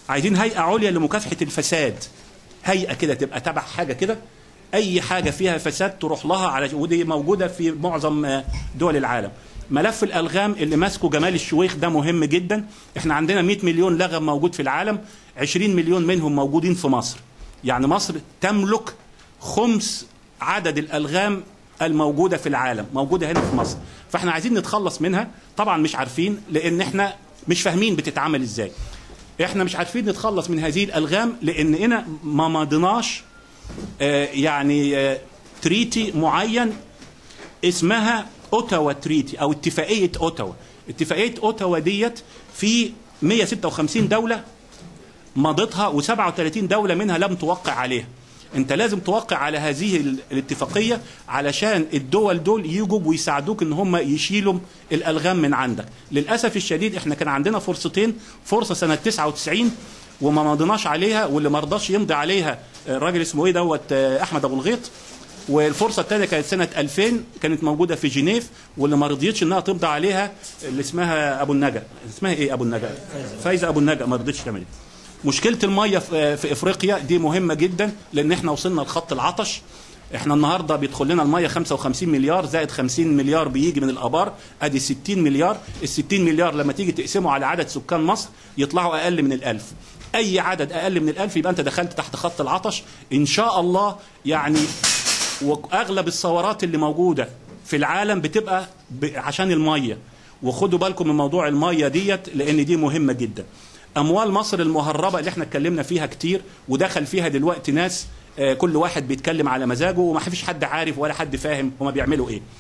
عايزين هيئه عليا لمكافحه الفساد هيئه كده تبقى تبع حاجه كده اي حاجه فيها فساد تروح لها على ودي موجوده في معظم آه، دول العالم ملف الالغام اللي ماسكه جمال الشويخ ده مهم جدا احنا عندنا 100 مليون لغم موجود في العالم 20 مليون منهم موجودين في مصر يعني مصر تملك خمس عدد الالغام الموجوده في العالم موجوده هنا في مصر فاحنا عايزين نتخلص منها طبعا مش عارفين لان احنا مش فاهمين بتتعمل ازاي احنا مش عارفين نتخلص من هذه الالغام لاننا ما مضيناش آه، يعني آه، تريتي معين اسمها اوتاوا تريتي او اتفاقيه اوتاوا اتفاقيه اوتاوا ديت في 156 دوله مضتها و37 دوله منها لم توقع عليها انت لازم توقع على هذه ال- الاتفاقيه علشان الدول دول يجوا ويساعدوك ان هم يشيلوا الالغام من عندك للاسف الشديد احنا كان عندنا فرصتين فرصه سنه 99 وما مضيناش عليها واللي ما رضاش يمضي عليها آه، الراجل اسمه ايه دوت آه، احمد ابو الغيط والفرصه الثانيه كانت سنه 2000 كانت موجوده في جنيف واللي ما رضيتش انها تمضي عليها اللي اسمها ابو النجا اسمها ايه ابو النجا فايزه ابو النجا ما رضيتش تعمل مشكله الميه في في افريقيا دي مهمه جدا لان احنا وصلنا لخط العطش احنا النهارده بيدخل لنا الميه 55 مليار زائد 50 مليار بيجي من الابار ادي 60 مليار ال 60 مليار لما تيجي تقسمه على عدد سكان مصر يطلعوا اقل من الألف اي عدد اقل من الألف يبقى انت دخلت تحت خط العطش ان شاء الله يعني واغلب الثورات اللي موجوده في العالم بتبقى ب- عشان الميه وخدوا بالكم من موضوع الميه ديت لان دي مهمه جدا اموال مصر المهربه اللي احنا اتكلمنا فيها كتير ودخل فيها دلوقتي ناس آه، كل واحد بيتكلم على مزاجه وما فيش حد عارف ولا حد فاهم هما بيعملوا ايه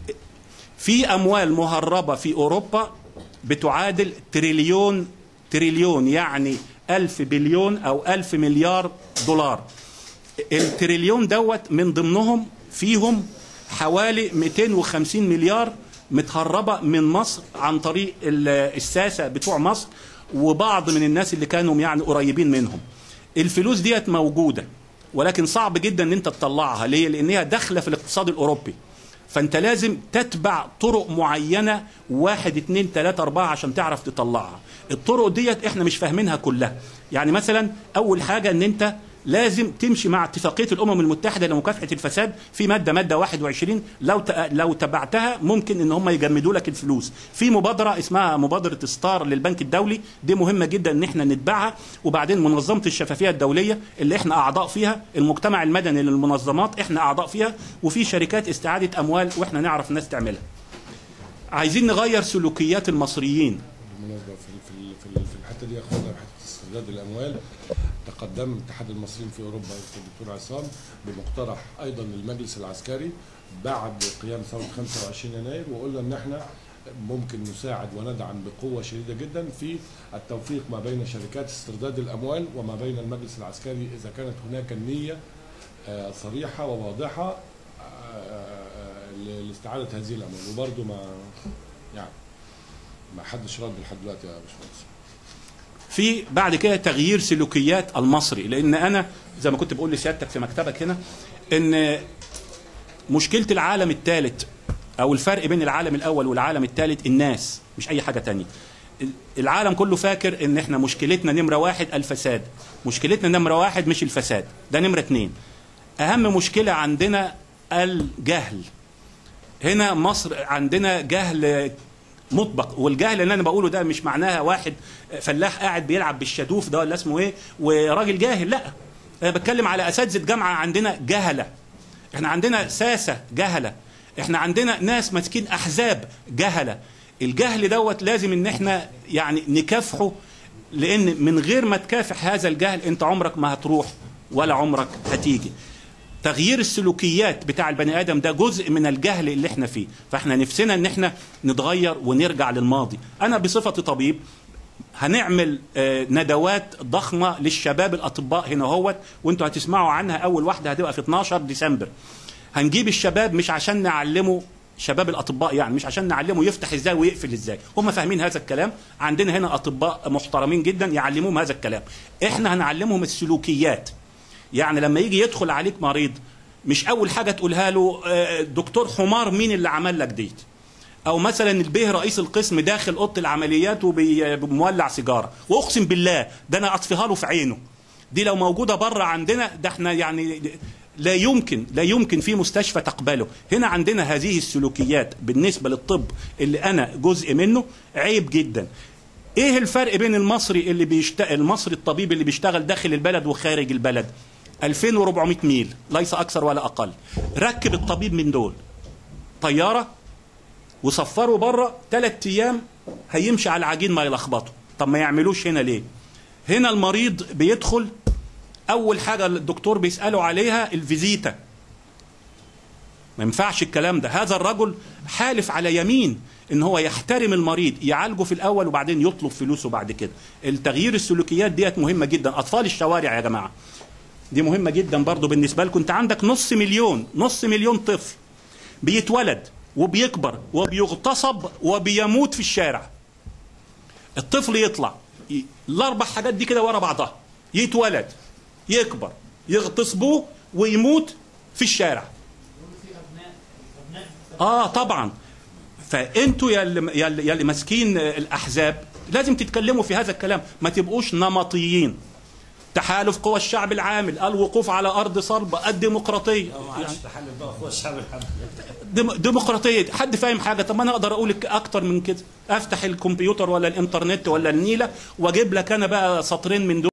في اموال مهربه في اوروبا بتعادل تريليون تريليون يعني ألف بليون أو ألف مليار دولار التريليون دوت من ضمنهم فيهم حوالي 250 مليار متهربة من مصر عن طريق ال- الساسة بتوع مصر وبعض من الناس اللي كانوا يعني قريبين منهم الفلوس ديت موجودة ولكن صعب جدا ان انت تطلعها ليه لان هي داخله في الاقتصاد الاوروبي فانت لازم تتبع طرق معينه واحد اتنين تلاته اربعه عشان تعرف تطلعها الطرق ديت احنا مش فاهمينها كلها يعني مثلا اول حاجه ان انت لازم تمشي مع اتفاقيه الامم المتحده لمكافحه الفساد في ماده ماده 21 لو ت- لو تبعتها ممكن ان هم يجمدوا لك الفلوس في مبادره اسمها مبادره ستار للبنك الدولي دي مهمه جدا ان احنا نتبعها وبعدين منظمه الشفافيه الدوليه اللي احنا اعضاء فيها المجتمع المدني للمنظمات احنا اعضاء فيها وفي شركات استعاده اموال واحنا نعرف ناس تعملها عايزين نغير سلوكيات المصريين بالمناسبه في في في في الحته دي اخوانا في حته استرداد الاموال تقدم اتحاد المصريين في اوروبا الدكتور عصام بمقترح ايضا للمجلس العسكري بعد قيام ثوره 25 يناير وقلنا ان احنا ممكن نساعد وندعم بقوه شديده جدا في التوفيق ما بين شركات استرداد الاموال وما بين المجلس العسكري اذا كانت هناك النيه آه، صريحه وواضحه آه، آه، ل- لاستعاده هذه الاموال وبرضه ما يعني ما حدش رد لحد دلوقتي يا باشمهندس في بعد كده تغيير سلوكيات المصري لان انا زي ما كنت بقول لسيادتك في مكتبك هنا ان مشكله العالم الثالث او الفرق بين العالم الاول والعالم الثالث الناس مش اي حاجه تانية العالم كله فاكر ان احنا مشكلتنا نمره واحد الفساد مشكلتنا نمره واحد مش الفساد ده نمره اتنين اهم مشكله عندنا الجهل هنا مصر عندنا جهل مطبق والجهل اللي انا بقوله ده مش معناها واحد فلاح قاعد بيلعب بالشادوف ده ولا اسمه ايه وراجل جاهل لا انا بتكلم على اساتذه جامعه عندنا جهله احنا عندنا ساسه جهله احنا عندنا ناس ماسكين احزاب جهله الجهل دوت لازم ان احنا يعني نكافحه لان من غير ما تكافح هذا الجهل انت عمرك ما هتروح ولا عمرك هتيجي تغيير السلوكيات بتاع البني ادم ده جزء من الجهل اللي احنا فيه فاحنا نفسنا ان احنا نتغير ونرجع للماضي انا بصفتي طبيب هنعمل آه، ندوات ضخمه للشباب الاطباء هنا هوت وانتوا هتسمعوا عنها اول واحده هتبقى في 12 ديسمبر هنجيب الشباب مش عشان نعلمه شباب الاطباء يعني مش عشان نعلمه يفتح ازاي ويقفل ازاي هم فاهمين هذا الكلام عندنا هنا اطباء محترمين جدا يعلموهم هذا الكلام احنا هنعلمهم السلوكيات يعني لما يجي يدخل عليك مريض مش اول حاجه تقولها له آه، دكتور حمار مين اللي عمل لك ديت او مثلا البيه رئيس القسم داخل اوضه العمليات وبمولع سيجاره واقسم بالله ده انا اطفيها له في عينه دي لو موجوده بره عندنا ده احنا يعني لا يمكن لا يمكن في مستشفى تقبله هنا عندنا هذه السلوكيات بالنسبه للطب اللي انا جزء منه عيب جدا ايه الفرق بين المصري اللي بيشتغل المصري الطبيب اللي بيشتغل داخل البلد وخارج البلد 2400 ميل ليس اكثر ولا اقل ركب الطبيب من دول طياره وصفروا بره ثلاث ايام هيمشي على العجين ما يلخبطه طب ما يعملوش هنا ليه هنا المريض بيدخل اول حاجه الدكتور بيساله عليها الفيزيتا ما ينفعش الكلام ده هذا الرجل حالف على يمين ان هو يحترم المريض يعالجه في الاول وبعدين يطلب فلوسه بعد كده التغيير السلوكيات ديت مهمه جدا اطفال الشوارع يا جماعه دي مهمه جدا برضو بالنسبه لكم انت عندك نص مليون نص مليون طفل بيتولد وبيكبر وبيغتصب وبيموت في الشارع الطفل يطلع ي- الاربع حاجات دي كده ورا بعضها يتولد يكبر يغتصبوه ويموت في الشارع اه طبعا فانتوا يا اللي يا اللي- يا اللي ماسكين الاحزاب لازم تتكلموا في هذا الكلام ما تبقوش نمطيين تحالف قوى الشعب العامل الوقوف على ارض صلبه الديمقراطيه ما عادش تحلل بقى هو الشعب الحمد ديم- ديمقراطيه حد فاهم حاجه طب ما انا اقدر اقول لك اكتر من كده افتح الكمبيوتر ولا الانترنت ولا النيله واجيب لك انا بقى سطرين من دول